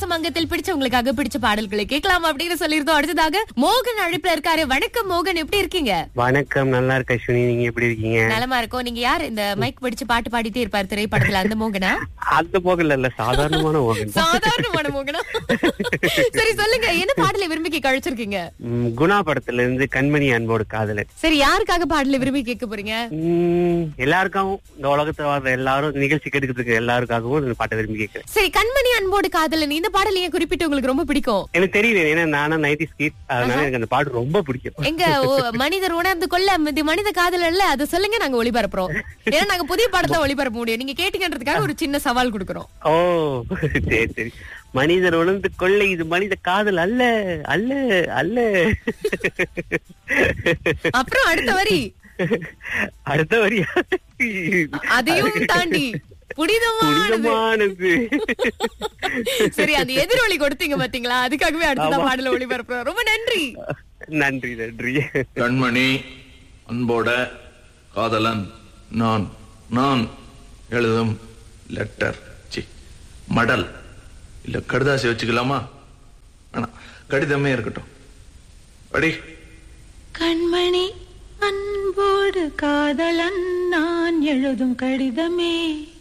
உல்லாசம் அங்கத்தில் பிடிச்சவங்களுக்காக பிடிச்ச பாடல்களை கேட்கலாம் அப்படின்னு சொல்லியிருந்தோம் அடுத்ததாக மோகன் அழைப்புல இருக்காரு வணக்கம் மோகன் எப்படி இருக்கீங்க வணக்கம் நல்லா இருக்க அஸ்வினி நீங்க எப்படி இருக்கீங்க நலமா இருக்கோம் நீங்க யார் இந்த மைக் பிடிச்சு பாட்டு பாடிட்டே இருப்பாரு திரைப்படத்துல அந்த மோகனா அந்த போகல இல்ல சாதாரணமான போகல் சாதாரணமான மோகனா சரி சொல்லுங்க என்ன பாடலை விரும்பி கேட்க அழைச்சிருக்கீங்க ம், குணா படத்துல இருந்து கண்மணி அன்போடு காதலன் சரி யாருக்காக பாடலை விரும்பி கேட்க போறீங்க ம், எல்லாருக்காகவும் இந்த உலகத்துல வாழ்ற எல்லாரும் நிகழ்ச்சி கெடுக்கிறதுக்கு எல்லாருக்காகவும் இந்த பாட்டை விரும்பி கேட்கிறேன் சரி கண்மணி அன்போடு காதலன் இந்த பாடல் ஏன் குறிப்பிட்டு உங்களுக்கு ரொம்ப பிடிக்கும் எனக்கு தெரியல ஏன்னா நானும் நைன்டி ஸ்கீட் அதனால எனக்கு அந்த பாட்டு ரொம்ப பிடிக்கும் எங்க ஓ- மனிதர் உணர்ந்து கொள்ள இது மனித காதல் இல்ல அதை சொல்லுங்க நாங்க ஒளிபரப்புறோம் ஏன்னா நாங்க புதிய படத்தை ஒளிபரப்ப முடியும் நீங்க கேட்டீங்கன்றதுக்காக ஒரு சின்ன சவால் கொடுக்குறோம் ஓ சரி சரி மனிதர் உணர்ந்து கொள்ள இது மனித காதல் அல்ல அல்ல அல்ல அப்புறம் அடுத்த வரி அடுத்த வரியா அதையும் தாண்டி புனிதமானது புனிதமானது சரி அந்த எதிரொலி கொடுத்தீங்க பாத்தீங்களா அதுக்காகவே அடுத்த பாடல ஒளிபரப்புறோம் ரொம்ப நன்றி நன்றி நன்றி கண்மணி அன்போட காதலன் நான் நான் எழுதும் லெட்டர் சி மடல் இல்ல கடுதாசி வச்சுக்கலாமா வேணாம் கடிதமே இருக்கட்டும் படி கண்மணி அன்போடு காதலன் நான் எழுதும் கடிதமே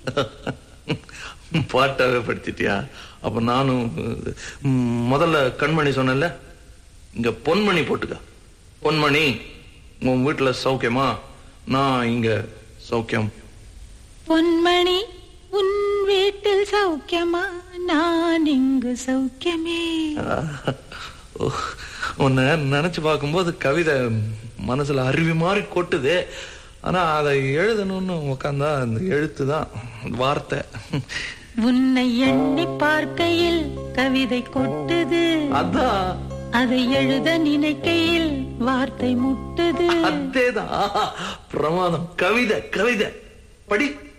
பாட்டாவே படிச்சிட்டியா அப்ப நானும் ம், முதல்ல கண்மணி சொன்னேன்ல இங்க பொன்மணி போட்டுக்க பொன்மணி உன் வீட்டுல சௌக்கியமா நான் இங்க சௌக்கியம் பொன்மணி உன் வீட்டில் சௌக்கியமா நான் இங்கு சௌக்கியமே ஓ, உன்னை நினைச்சு பார்க்கும்போது கவிதை மனசுல அருவி மாதிரி கொட்டுது ஆனா அதை எழுதணும்னு உக்காந்தா அந்த எழுத்து தான் வார்த்தை உன்னை எண்ணி பார்க்கையில் கவிதை கொட்டுது அதான் அதை எழுத நினைக்கையில் வார்த்தை முட்டுது அதேதான் பிரமாதம் கவிதை கவிதை படி